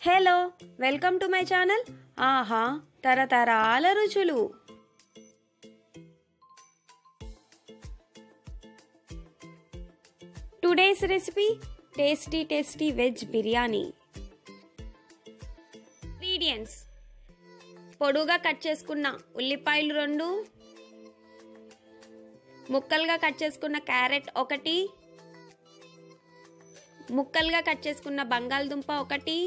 hello welcome to my channel ఆహా తరతరాల రుచులు today's recipe tasty tasty veg biryani ingredients పొడుగా కట్ చేసుకున్న ఉల్లిపాయలు రెండు ముక్కలుగా కట్ చేసుకున్న క్యారెట్ ఒకటి ముక్కలుగా కట్ చేసుకున్న బంగాళదుంప ఒకటి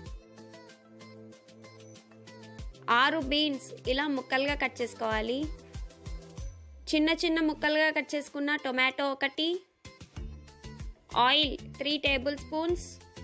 ఆరు బీన్స్ ఇలా ముక్కలుగా కట్ చేసుకోవాలి చిన్న చిన్న ముక్కలుగా కట్ చేసుకున్న టొమాటో ఒకటి ఆయిల్ త్రీ టేబుల్ స్పూన్స్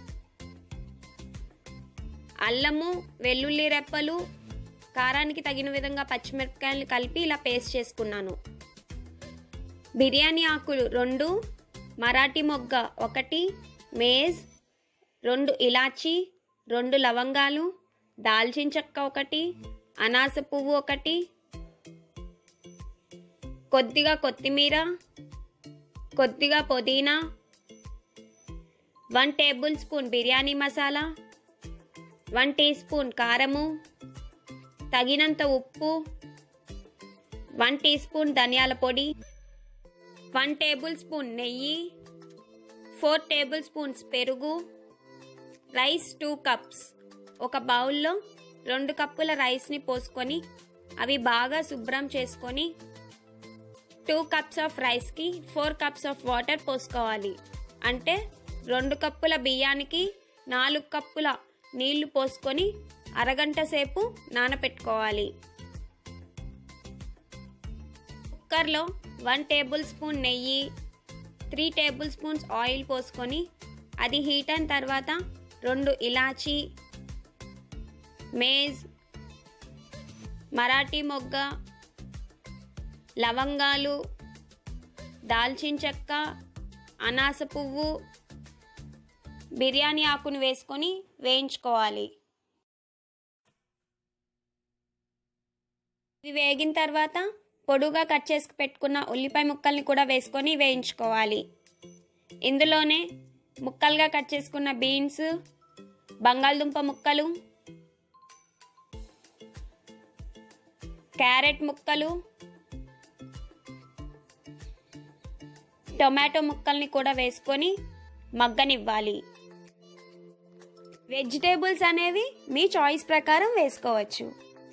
అల్లము వెల్లుల్లి రెప్పలు కారానికి తగిన విధంగా పచ్చిమిరపకాయలు కలిపి ఇలా పేస్ట్ చేసుకున్నాను బిర్యానీ ఆకులు రెండు మరాఠీ మొగ్గ ఒకటి మేజ్ రెండు ఇలాచి రెండు లవంగాలు దాల్చిన చెక్క ఒకటి అనాస పువ్వు ఒకటి కొద్దిగా కొత్తిమీర కొద్దిగా పుదీనా one tablespoon biryani masala one teaspoon కారము తగినంత ఉప్పు వన్ టీ స్పూన్ ధనియాల పొడి వన్ టేబుల్ స్పూన్ నెయ్యి ఫోర్ టేబుల్ స్పూన్స్ పెరుగు రైస్ టూ కప్స్ ఒక బౌల్లో రెండు కప్పుల రైస్ని పోసుకొని అవి బాగా శుభ్రం చేసుకొని టూ కప్స్ ఆఫ్ రైస్కి ఫోర్ కప్స్ ఆఫ్ వాటర్ పోసుకోవాలి అంటే రెండు కప్పుల బియ్యానికి నాలుగు కప్పుల నీళ్లు పోసుకొని అరగంట సేపు నానపెట్టుకోవాలి కుక్కర్లో వన్ టేబుల్ స్పూన్ నెయ్యి త్రీ టేబుల్ స్పూన్స్ ఆయిల్ పోసుకొని అది హీట్ అయిన తర్వాత రెండు ఇలాచి మేజ్ మరాఠీ మొగ్గ లవంగాలు దాల్చిన చెక్క అనాస పువ్వు బిర్యానీ ఆకును వేసుకొని వేయించుకోవాలి ఇవి వేగిన తర్వాత పొడుగా కట్ చేసి పెట్టుకున్న ఉల్లిపాయ ముక్కల్ని కూడా వేసుకొని వేయించుకోవాలి ఇందులోనే ముక్కలుగా కట్ చేసుకున్న బీన్స్ బంగాళదుంప ముక్కలు క్యారెట్ ముక్కలు టొమాటో ముక్కల్ని కూడా వేసుకొని మగ్గనివ్వాలి వెజిటేబుల్స్ అనేవి మీ చాయిస్ ప్రకారం వేసుకోవచ్చు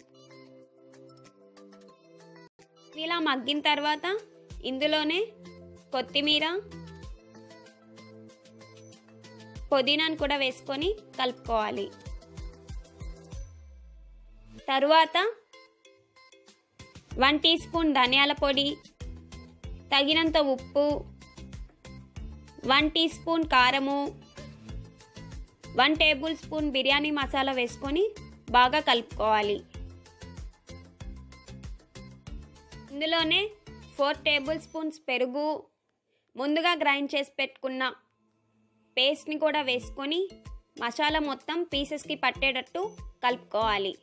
ఇలా మగ్గిన తర్వాత ఇందులోనే కొత్తిమీర పుదీనాను కూడా వేసుకొని కలుపుకోవాలి తరువాత వన్ టీ స్పూన్ ధనియాల పొడి తగినంత ఉప్పు వన్ టీ స్పూన్ కారము one tablespoon biryani masala వేసుకొని బాగా కలుపుకోవాలి ఇందులోనే ఫోర్ టేబుల్ స్పూన్స్ పెరుగు ముందుగా గ్రైండ్ చేసి పెట్టుకున్న పేస్ట్ని కూడా వేసుకొని మసాలా మొత్తం పీసెస్కి పట్టేటట్టు కలుపుకోవాలి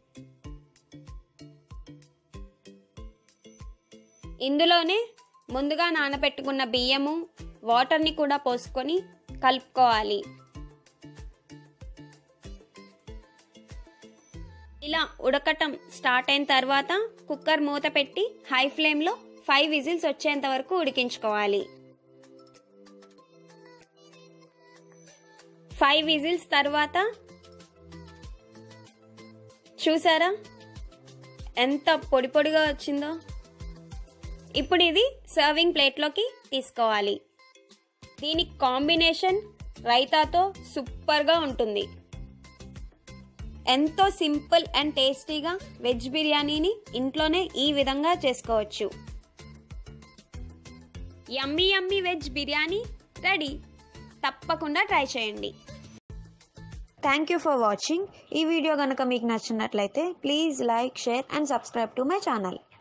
ఇందులోనే ముందుగా నానబెట్టుకున్న బియ్యము వాటర్ని కూడా పోసుకొని కలుపుకోవాలి ఇలా ఉడకటం స్టార్ట్ అయిన తర్వాత కుక్కర్ మూత పెట్టి హై ఫ్లేమ్లో ఫైవ్ విజిల్స్ వచ్చేంత వరకు ఉడికించుకోవాలి ఫైవ్ విజిల్స్ తర్వాత చూసారా ఎంత పొడి పొడిగా వచ్చిందో ఇప్పుడు ఇది సర్వింగ్ ప్లేట్లోకి తీసుకోవాలి దీనికి కాంబినేషన్ రైతాతో సూపర్గా ఉంటుంది ఎంతో సింపుల్ అండ్ టేస్టీగా వెజ్ బిర్యానీని ఇంట్లోనే ఈ విధంగా చేసుకోవచ్చు yummy yummy veg biryani ready తప్పకుండా ట్రై చేయండి థ్యాంక్ యూ ఫర్ వాచింగ్ ఈ వీడియో కనుక మీకు నచ్చినట్లయితే please like share and subscribe to my channel